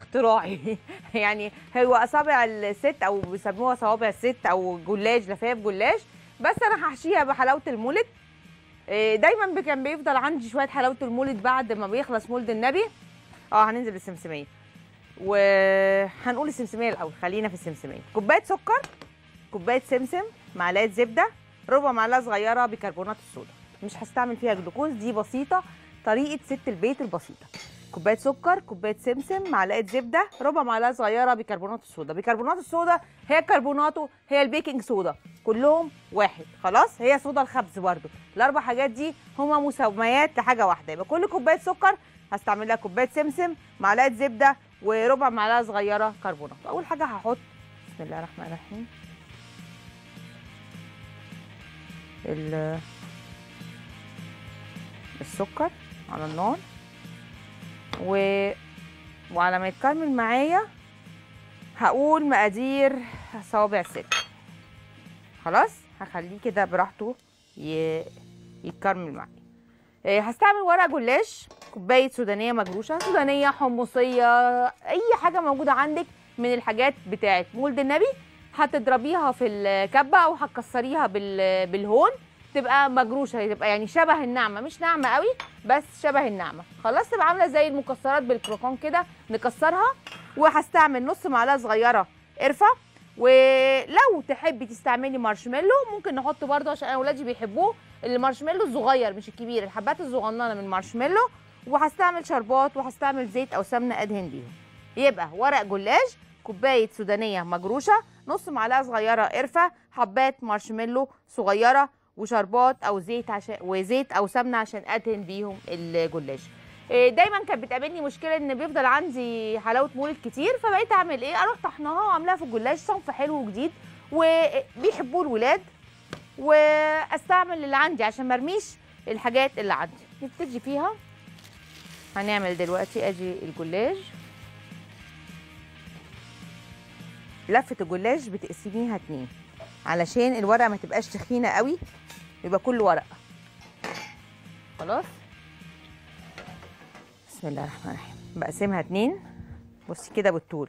اختراعي يعني هو اصابع الست او بيسموها صوابع الست او جلاش لفاف جلاش بس انا هحشيها بحلاوه المولد إيه، دايما بي- كان بيفضل عندي شويه حلاوه المولد بعد ما بيخلص مولد النبي اه هننزل بالسمسميه وهنقول السمسميه الاول خلينا في السمسميه كوبايه سكر كوبايه سمسم معلقه زبده ربع معلقه صغيره بيكربونات الصودا مش هستعمل فيها جلوكوز دي بسيطه طريقه ست البيت البسيطه كوبايه سكر كوبايه سمسم معلقه زبده ربع معلقه صغيره بيكربونات الصودا بيكربونات الصودا هي كربوناته هي البيكنج صودا كلهم واحد خلاص هي صودا الخبز برده الاربع حاجات دي هما مسميات لحاجه واحده يبقى كل كوبايه سكر هستعمل لها كوبايه سمسم معلقه زبده وربع معلقه صغيره كربونات اول حاجه هحط بسم الله الرحمن الرحيم ال- السكر على النار و... وعلى ما يتكرمل معايا هقول مقادير صوابع الست خلاص هخليه كده براحته ي... يتكرمل معايا إيه، هستعمل ورق جلاش كوبايه سودانيه مجروشه سودانيه حمصيه اي حاجه موجوده عندك من الحاجات بتاعه مولد النبي هتضربيها في الكبه او هتكسريها بال... بالهون تبقى مجروشه تبقى يعني شبه الناعمه مش ناعمه قوي بس شبه الناعمه خلاص تبقى عامله زي المكسرات بالكروكون كده نكسرها وهستعمل نص معلقه صغيره قرفه ولو تحبي تستعملي مارشميلو ممكن نحط برضه عشان انا اولادي بيحبوه المارشميلو الصغير مش الكبير الحبات الصغننه من المارشميلو وهستعمل شربات وهستعمل زيت او سمنه ادهن بيهم يبقى ورق جلاش كوبايه سودانيه مجروشه نص معلقه صغيره قرفه حبات مارشميلو صغيره وشربات او زيت عشان وزيت او سمنه عشان ادهن بيهم الجلاش إيه، دايما كانت بتقابلني مشكله ان بيفضل عندي حلاوه مولد كتير فبقيت اعمل ايه اروح طحناها وعاملاها في الجلاش صنف حلو وجديد وبيحبوه الولاد واستعمل اللي عندي عشان مرميش الحاجات اللي عندي نبتدي فيها هنعمل دلوقتي ادي الجلاش لفه الجلاش بتقسميها اتنين علشان الورقه ما تبقاش تخينه قوي يبقى كل ورقه خلاص بسم الله الرحمن الرحيم بقسمها اتنين بصي كده بالطول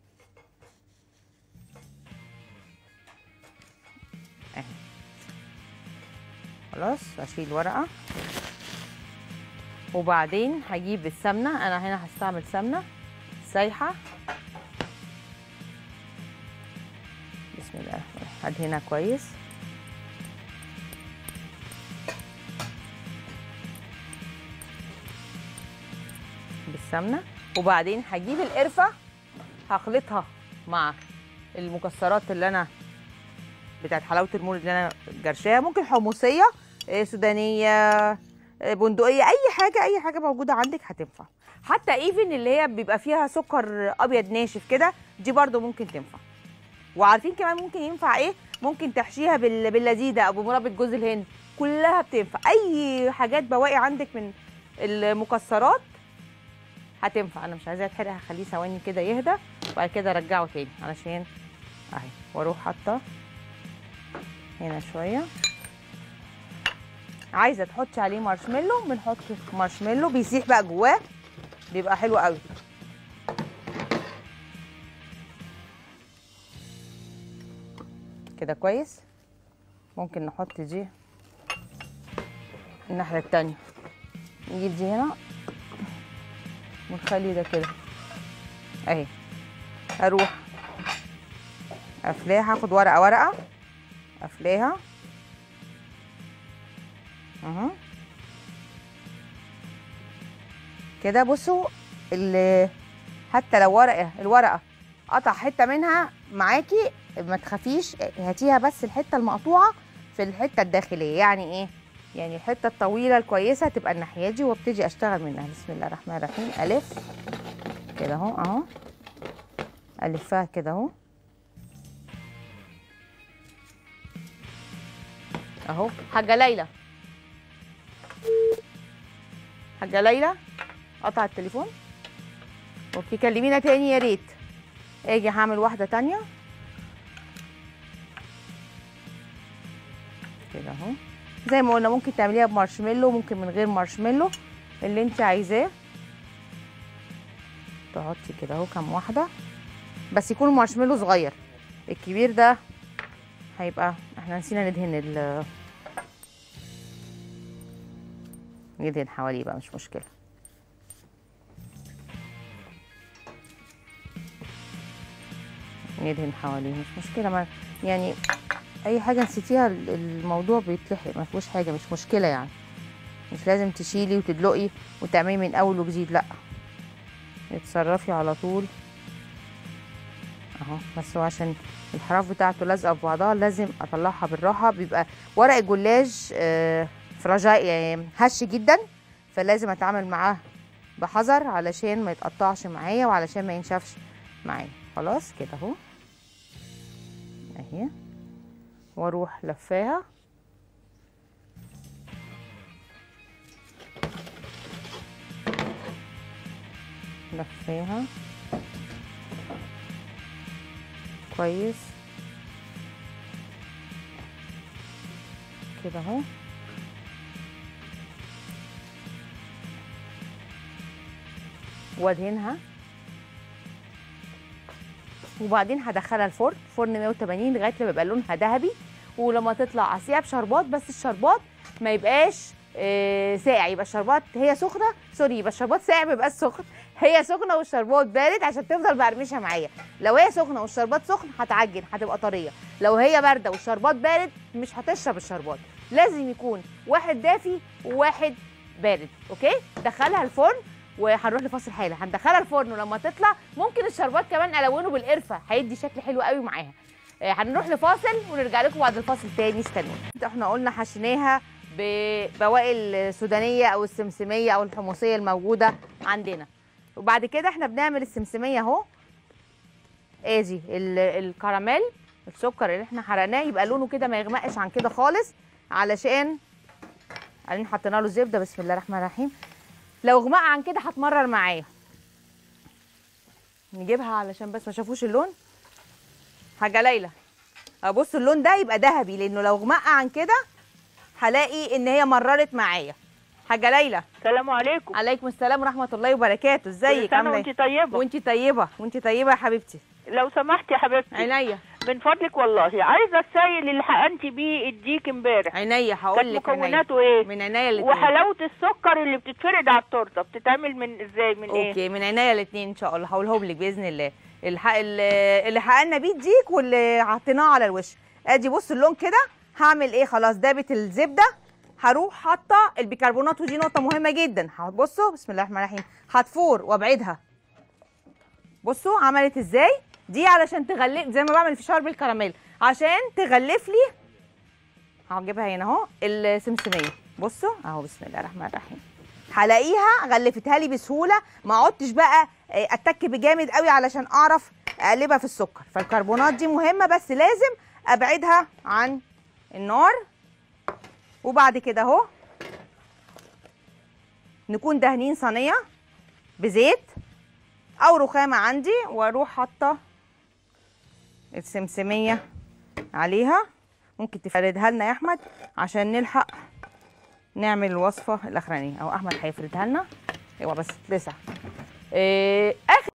اهي خلاص اشيل ورقه وبعدين هجيب السمنه انا هنا هستعمل سمنه سايحه بسم الله الرحمن الرحيم ادهنها كويس بالسمنه وبعدين هجيب القرفه هخلطها مع المكسرات اللي انا بتاعت حلاوه المولد اللي انا جرشاها ممكن حمصيه آه، سودانيه آه، بندقيه اي حاجه اي حاجه موجوده عندك هتنفع حتى ايفن اللي هي بيبقى فيها سكر ابيض ناشف كده دي برضو ممكن تنفع وعارفين كمان ممكن ينفع ايه ممكن تحشيها بال- باللذيذه او بمربى جوز الهند كلها بتنفع اي حاجات بواقي عندك من المكسرات هتنفع انا مش عايزاه يتحرق هخليه ثواني كده يهدى وبعد كده ارجعه تاني علشان اهي واروح حاطه هنا شويه عايزه تحطي عليه مارشميلو بنحط مارشميلو بيسيح بقى جواه بيبقى حلو قوي كده كويس ممكن نحط دي الناحيه التانية نجيب دي هنا ونخلي ده كده اهي اروح قافلاها هاخد ورقه ورقه قافلاها اهو كده بصوا ال- حتى لو ورقه الورقه قطع حته منها معاكي ما تخافيش هاتيها بس الحته المقطوعه في الحته الداخليه يعني ايه يعني الحته الطويله الكويسه تبقى الناحيه دي وابتدي اشتغل منها بسم الله الرحمن الرحيم الف كده اهو اهو الفها كده اهو اهو حاجه ليلى حاجه ليلى قطع التليفون اوكي كلمينا تاني يا ريت اجي هعمل واحده تانية كده اهو زي ما قلنا ممكن تعمليها بمارشميلو ممكن من غير مارشميلو اللي انت عايزاه تحطي كده اهو كام واحده بس يكون المارشميلو صغير الكبير ده هيبقى احنا نسينا ندهن ال ندهن حواليه بقى مش مشكله ندهن حواليه مش مشكله ما يعني اي حاجه نسيتيها ال- الموضوع بيتلحق ما فيهوش حاجه مش مشكله يعني مش لازم تشيلي وتدلقي وتعملي من اول وجديد لا اتصرفي على طول اهو بس هو عشان الحراف بتاعته لازقه في بعضها لازم اطلعها بالراحه بيبقى ورق الجلاج آه، فراجاي يعني هش جدا فلازم اتعامل معاه بحذر علشان ما يتقطعش معايا وعلشان ما ينشفش معايا خلاص كده اهو اهي واروح لفاها لفاها كويس كده اهو وادهنها وبعدين هدخلها الفرن فرن 180 لغايه لما يبقى لونها ذهبي ولما تطلع اسيها بشربات بس الشربات ما يبقاش آه، ساقع يبقى الشربات هي سخنه سوري يبقى الشربات ساقع ما يبقاش سخن هي سخنه والشربات بارد عشان تفضل مقرمشه معايا لو هي سخنه والشربات سخن هتعجن هتبقى طريه لو هي بارده والشربات بارد مش هتشرب الشربات لازم يكون واحد دافي وواحد بارد اوكي دخلها الفرن وهنروح لفاصل حالا هندخلها الفرن ولما تطلع ممكن الشربات كمان الونه بالقرفه هيدي شكل حلو قوي معاها آه، هنروح لفاصل ونرجع لكم بعد الفاصل تاني استنونا احنا قلنا حشيناها ببواقي السودانيه او السمسميه او الحمصيه الموجوده عندنا وبعد كده احنا بنعمل السمسميه اهو ادي ال- الكراميل السكر اللي احنا حرقناه يبقى لونه كده ما يغمقش عن كده خالص علشان بعدين حطينا له زبده بسم الله الرحمن الرحيم لو غمق عن كده هتمرر معايا نجيبها علشان بس ما شافوش اللون حاجه ليلى ابص اللون ده يبقى ذهبي لانه لو غمق عن كده هلاقي ان هي مررت معايا حاجه ليلى السلام عليكم عليكم السلام ورحمه الله وبركاته ازيك كل سنة عامله وانت ايه طيبة وانت طيبه وانت طيبه يا حبيبتي لو سمحت يا حبيبتي عينيا من فضلك والله عايزة السائل اللي حقنتي بيه الديك امبارح عينيا هقول كانت لك عينيا مكوناته ايه من عينيا الاثنين وحلاوة السكر اللي بتتفرد على التورتة بتتعمل من ازاي من ايه اوكي من عينيا الاثنين ان شاء الله هقولهم لك باذن الله الحق اللي اللي حققنا بيه الديك واللي حطيناه على الوش ادي بص اللون كده هعمل ايه خلاص دابت الزبده هروح حاطه البيكربونات ودي نقطه مهمه جدا بصوا بسم الله الرحمن الرحيم هتفور وابعدها بصوا عملت ازاي دي علشان تغلف زي ما بعمل في شرب الكراميل عشان تغلف لي هجيبها هنا اهو السمسميه بصوا اهو بسم الله الرحمن الرحيم هلاقيها غلفتها لي بسهوله ما عدتش بقى آه، اتك بجامد قوي علشان اعرف اقلبها في السكر فالكربونات دي مهمه بس لازم ابعدها عن النار وبعد كده اهو نكون دهنين صينيه بزيت او رخامه عندي واروح حاطه السمسميه عليها ممكن تفردها لنا يا احمد عشان نلحق نعمل الوصفه الاخرانيه او احمد هيفردها لنا اوعى بس تلسع إيه اخر